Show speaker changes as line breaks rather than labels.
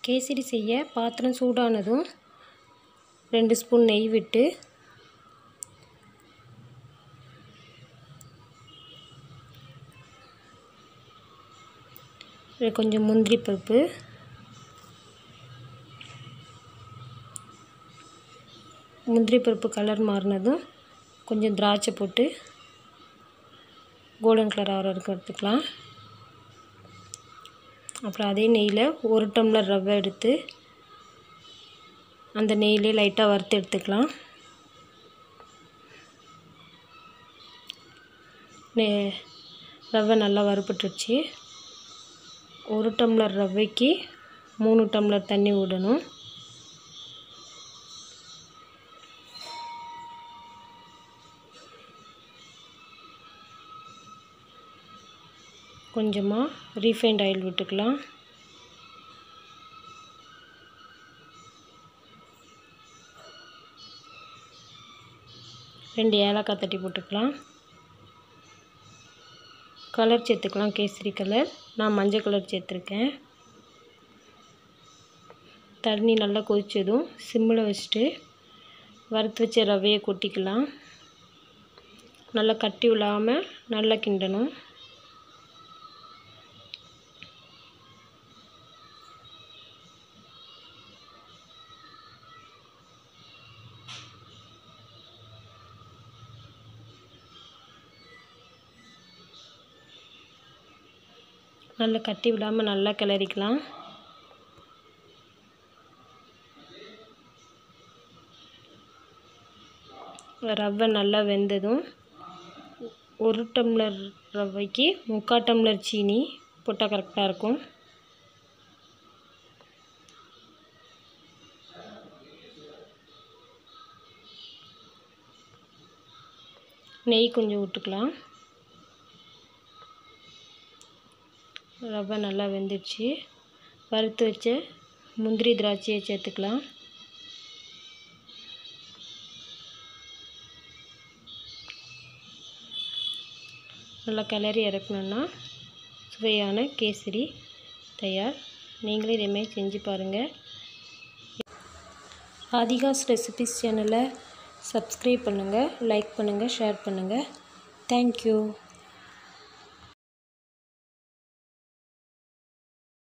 கேசரி செய்ய பாத்திரம் சூடானதும் ரெண்டு ஸ்பூன் நெய் விட்டு இதில் கொஞ்சம் முந்திரி பருப்பு முந்திரி பருப்பு கலர் மாறினதும் கொஞ்சம் திராட்சை போட்டு கோல்டன் கலர் ஆகிற வரைக்கும் எடுத்துக்கலாம் அப்புறம் அதே நெய்யில் ஒரு டம்ளர் ரவை எடுத்து அந்த நெய்யிலே லைட்டாக வறுத்து எடுத்துக்கலாம் நெ ரவை நல்லா வறுபட்டுருச்சு ஒரு டம்ளர் ரவைக்கு மூணு டம்ளர் தண்ணி விடணும் கொஞ்சமாக ரீஃபைண்ட் ஆயில் விட்டுக்கலாம் ரெண்டு ஏலக்காய் தட்டி போட்டுக்கலாம் கலர் சேர்த்துக்கலாம் கேசரி கலர் நான் மஞ்சள் கலர் சேர்த்துருக்கேன் தண்ணி நல்லா கொதித்ததும் சிம்மில் வச்சுட்டு வறுத்து வச்ச ரவையை கொட்டிக்கலாம் நல்லா கட்டி விழாமல் நல்லா கிண்டணும் நல்லா கட்டி விடாமல் நல்லா கிளறிக்கலாம் ரவை நல்லா வெந்ததும் ஒரு டம்ளர் ரவைக்கு முக்கால் டம்ளர் சீனி போட்டால் கரெக்டாக இருக்கும் நெய் கொஞ்சம் விட்டுக்கலாம் ரவை நல்லா வெந்துடுச்சு வறுத்து வச்ச முந்திரி திராட்சையை சேர்த்துக்கலாம் நல்லா கிளறி இறக்கணுன்னா சுவையான கேசரி தயார் நீங்களே இதேமாரி செஞ்சு பாருங்கள் ஆதிகாஸ் ரெசிபிஸ் சேனலை சப்ஸ்கிரைப் பண்ணுங்கள் லைக் பண்ணுங்கள் ஷேர் பண்ணுங்கள் தேங்க்யூ